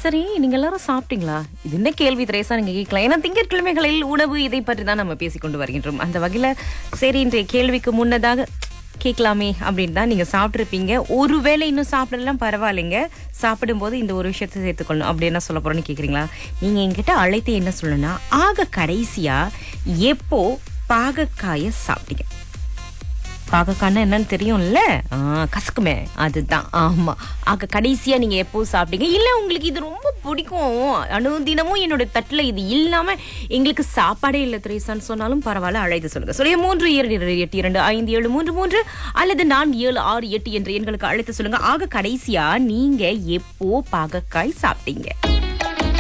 சரி நீங்க எல்லாரும் சாப்பிட்டீங்களா இது என்ன கேள்வி திரேசா நீங்க கேட்கலாம் ஏன்னா திங்கட்கிழமைகளில் உணவு இதை பற்றி தான் நம்ம பேசிக்கொண்டு வருகின்றோம் அந்த வகையில சரி இன்றைய கேள்விக்கு முன்னதாக கேட்கலாமே அப்படின்னு தான் நீங்க சாப்பிட்ருப்பீங்க ஒருவேளை இன்னும் சாப்பிடலாம் பரவாயில்லைங்க சாப்பிடும்போது இந்த ஒரு விஷயத்தை சேர்த்துக்கொள்ளணும் அப்படி என்ன சொல்ல போறோம்னு கேக்குறீங்களா நீங்க என்கிட்ட அழைத்து என்ன சொல்லணும்னா ஆக கடைசியா எப்போ பாகக்காய சாப்பிட்டீங்க பாகக்காய்னா என்னன்னு தெரியும்ல ஆ, கசக்குமே அதுதான் ஆமா ஆக கடைசியா நீங்க எப்போ சாப்பிட்டீங்க இல்ல உங்களுக்கு இது ரொம்ப பிடிக்கும் அனுதினமும் என்னோட தட்டுல இது இல்லாம எங்களுக்கு சாப்பாடே இல்ல திரேசான்னு சொன்னாலும் பரவாயில்ல அழைத்து சொல்லுங்க சொல்லிய மூன்று இரண்டு இரண்டு, எட்டு இரண்டு ஐந்து ஏழு மூன்று மூன்று அல்லது நான்கு ஏழு ஆறு எட்டு என்ற எண்களுக்கு அழைத்து சொல்லுங்க ஆக கடைசியா நீங்க எப்போ பாகக்காய் சாப்பிட்டீங்க